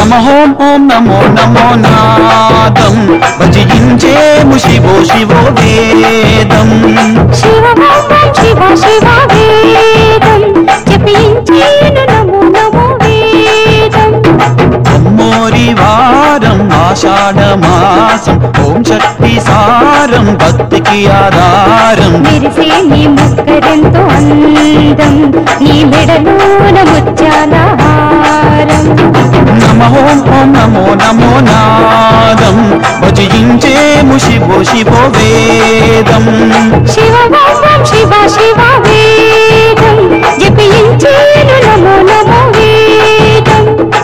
నమ ఓం ఓం నమో నమో నాదం భజించేము శివో శివో వేదం శివమోహం శివ శివ వేదం జపించేను నమో నమో వేదం అమ్మోరి వారం ఆషాఢ మాసం ఓం శక్తి సారం భక్తికి ఆధారం మెరిసే నీ ముక్కరెంతో అందం నీ మెడలోన ముత్యాల హారం నమ ఓం ఓం నమో నమో నాదం భజించేము శివో శివో వేదం శివమోహం శివ శివ వేదం జపించేను నమో నమో వేదం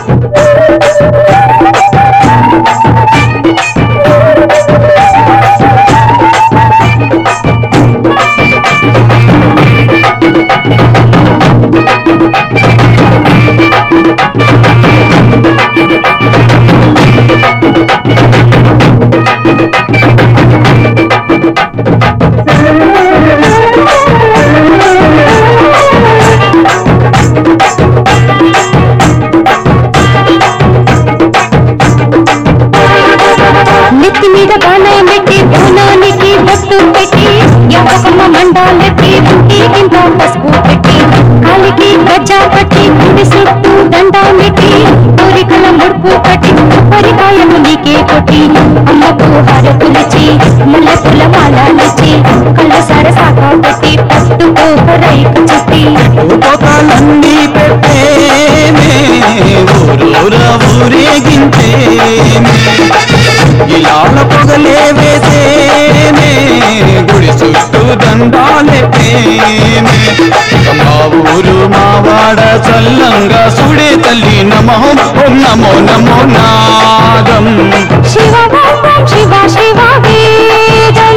నెత్తి మీద బాణం పెట్టి బోనానికి బొట్టు పెట్టి యాపకమ్మ మండాలెట్టి ఇంటికింత పసుపు పెట్టి కాలికి గజ్జా పట్టి గుడి చుట్టూ దండామెట్టి కోరికల ముడుపు కట్టి కొబ్బరికాయలు నీకే కొట్టి అమ్మకు హారతులిచి ముళ్ళ పుల్ల మాలాలిచి కళ్ళ సరసాక పెట్టి పట్టుకో రైకు చుట్టి ఉపకాలన్నీ పెట్టేమే ఊరూర ఊరేగించేమే ఇలాల పొగలే వేసేమే గుడి చుట్టూ దండాలే ప్రేమే మా ఊరు మా వాడ చల్లంగా సుడే తల్లి నమో ఓం నమో నమో నాదం శివ ఓం శివ శివ వేదం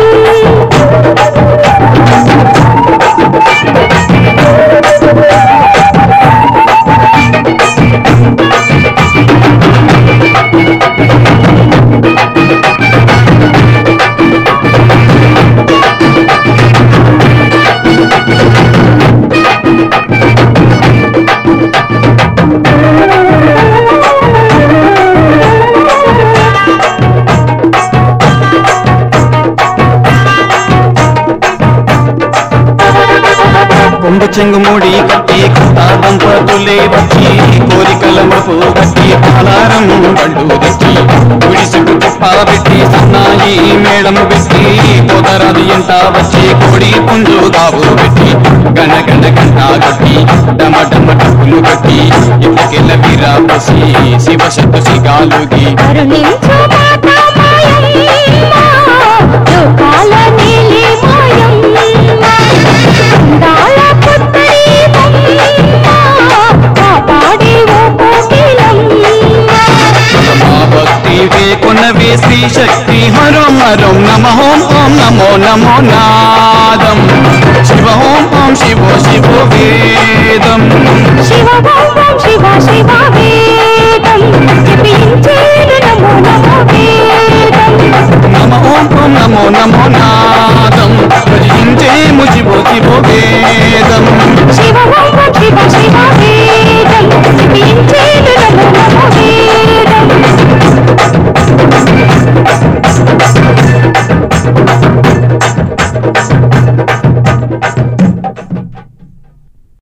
కొంగు చెంగు మూడి కట్టి కొత్త దంపతులే వచ్చి కోరికల మపు కట్టి పాలారం బళ్ళు తెచ్చి గుడి చుట్టూ కుప్ప పెట్టి సన్నాయి మేళము పెట్టి పోతరాది ఎంట వచ్చి కోడి పుంజు గాబురు పెట్టి గణ గణ గంట కొట్టి డమ డమ డబ్బులు కట్టి ఇళ్ళకెళ్ళ వీరా పోసి శివ శక్తు సిగాలుగి కరుణించు మాతా మాయమ్మ, లోకాల నీలి మాయమ్మ. అందాల పుత్తడి బొమ్మ, కాపాడే ఓ కోకిలమ్మ. మా భక్తి వేకొనవే శ్రీ శక్తి హరం హరం నమ ఓం ఓం నమో నమో నాదం శివ ఓం ఓం శివో శివో వేదం శివ ఓం శివ శివ వేదం జపించేను నమో నమో వేదం నమ ఓం ఓం నమో నమో నాదం భజించేము శివో శివో వేదం